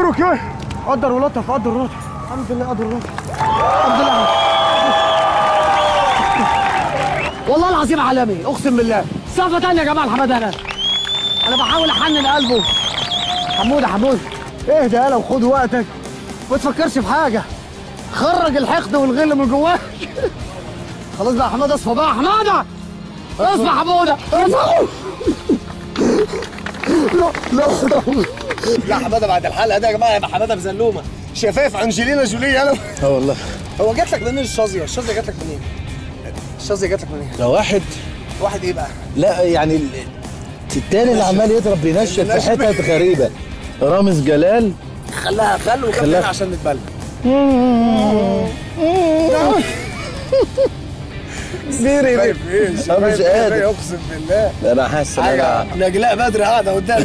مبروك ايه قدر ولطف قدر ولطف الحمد لله قدر ولطف الحمد لله والله العظيم عالمي اقسم بالله صفة تانية يا جماعه الحمدانه انا بحاول احنن قلبه حموده حموده اهدى يالا وخد وقتك ما تفكرش في حاجه خرج الحقد والغل من جواك خلاص بقى يا حماده اصفى بقى يا حماده اصفى يا حموده اصفى لا حماده بعد الحلقه دي يا جماعه يبقى حماده بزلومه شفاف انجلينا جولي يالا اه والله هو جات لك منين الشاذيه الشاذيه جات لك منين الشاذيه جات لك منين ده واحد واحد ايه بقى لا يعني ال- التاني اللي عمال يضرب بينشف في حتت غريبه رامز جلال خلاها خل وجاب خلاها- هنا عشان نتبلى سيري شايف ايه مش قادر. اقسم بالله ده انا حاسس ان حاجه انا نجلاء بدر قاعده قدامي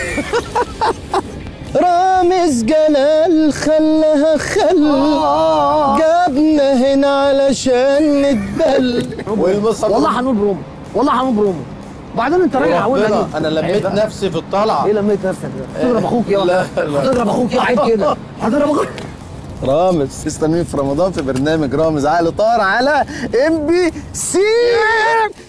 رامز جلال خلاها خل جابنا هنا علشان نتبل والله هنقول برومو والله هنقول برومو وبعدين انت راجع اقول ربنا انا لميت نفسي في الطلعه ايه لميت نفسك ده؟ هتضرب اخوك يا لا، لا. هتضرب اخوك يا عيب كده هتضرب اخوك رامز استنوني في رمضان في برنامج رامز عقل طار على ام بي سي